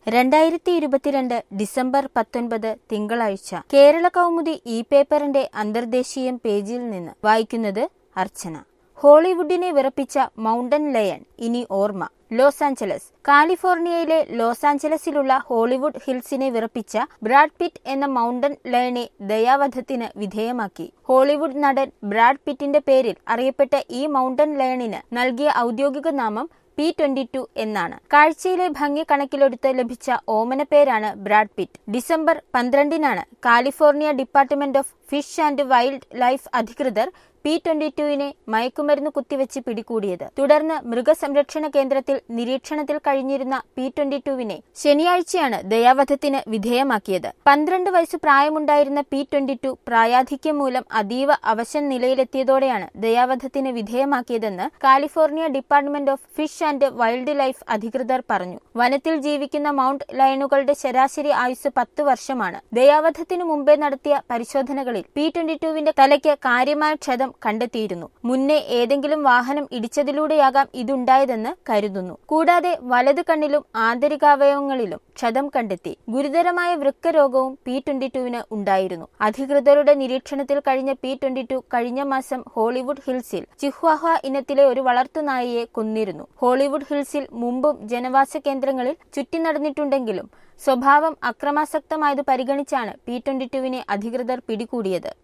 രണ്ടായിരത്തി ഇരുപത്തിരണ്ട് ഡിസംബർ പത്തൊൻപത് തിങ്കളാഴ്ച കേരള കൗമുദി ഇ പേപ്പറിന്റെ അന്തർദേശീയം പേജിൽ നിന്ന് വായിക്കുന്നത് അർച്ചന ഹോളിവുഡിനെ വിറപ്പിച്ച മൗണ്ടൻ ലയൺ ഇനി ഓർമ്മ ലോസ് ആഞ്ചലസ് കാലിഫോർണിയയിലെ ലോസ് ആഞ്ചലസിലുള്ള ഹോളിവുഡ് ഹിൽസിനെ വിറപ്പിച്ച ബ്രാഡ് പിറ്റ് എന്ന മൗണ്ടൻ ലയണെ ദയാവധത്തിന് വിധേയമാക്കി ഹോളിവുഡ് നടൻ ബ്രാഡ് പിറ്റിന്റെ പേരിൽ അറിയപ്പെട്ട ഈ മൗണ്ടൻ ലയണിന് നൽകിയ ഔദ്യോഗിക നാമം പി ട്വന്റി ടു എന്നാണ് കാഴ്ചയിലെ ഭംഗി കണക്കിലെടുത്ത് ലഭിച്ച ഓമന പേരാണ് ബ്രാഡ് പിറ്റ് ഡിസംബർ പന്ത്രണ്ടിനാണ് California department of fish and wildlife അധികൃതർ പി ട്വന്റി ടുവിനെ മയക്കുമരുന്ന് കുത്തിവെച്ച് പിടികൂടിയത് തുടർന്ന് മൃഗസംരക്ഷണ കേന്ദ്രത്തിൽ നിരീക്ഷണത്തിൽ കഴിഞ്ഞിരുന്ന പി ട്വന്റി ടുവിനെ ശനിയാഴ്ചയാണ് ദയാവധത്തിന് വിധേയമാക്കിയത് പന്ത്രണ്ട് വയസ്സ് പ്രായമുണ്ടായിരുന്ന പി ട്വന്റി ടു പ്രായാധിക്യം മൂലം അതീവ അവശൻ നിലയിലെത്തിയതോടെയാണ് ദയാവധത്തിന് വിധേയമാക്കിയതെന്ന് California department of fish and wildlife അധികൃതർ പറഞ്ഞു വനത്തിൽ ജീവിക്കുന്ന മൗണ്ട് ലയണുകളുടെ ശരാശരി ആയുസ് പത്ത് വർഷമാണ് ദയാവധത്തിനു മുമ്പേ നടത്തിയ പരിശോധനകളിൽ പി ട്വന്റി ടുവിന്റെ തലയ്ക്ക് കാര്യമായ ക്ഷതം കണ്ടെത്തിയിരുന്നു മുന്നേ ഏതെങ്കിലും വാഹനം ഇടിച്ചതിലൂടെയാകാം ഇതുണ്ടായതെന്ന് കരുതുന്നു കൂടാതെ വലത് കണ്ണിലും ആന്തരികാവയവങ്ങളിലും ക്ഷതം കണ്ടെത്തി ഗുരുതരമായ വൃക്കരോഗവും പി ട്വന്റി ടുവിന് ഉണ്ടായിരുന്നു അധികൃതരുടെ നിരീക്ഷണത്തിൽ കഴിഞ്ഞ പി ട്വന്റി ടു കഴിഞ്ഞ മാസം ഹോളിവുഡ് ഹിൽസിൽ ചിഹ്വാഹ ഇനത്തിലെ ഒരു വളർത്തുനായയെ കൊന്നിരുന്നു ഹോളിവുഡ് ഹിൽസിൽ മുമ്പും ജനവാസ കേന്ദ്രങ്ങളിൽ ചുറ്റി നടന്നിട്ടുണ്ടെങ്കിലും സ്വഭാവം അക്രമാസക്തമായത് പരിഗണിച്ചാണ് പി ട്വന്റി ടുവിനെ അധികൃതർ പിടികൂടിയത്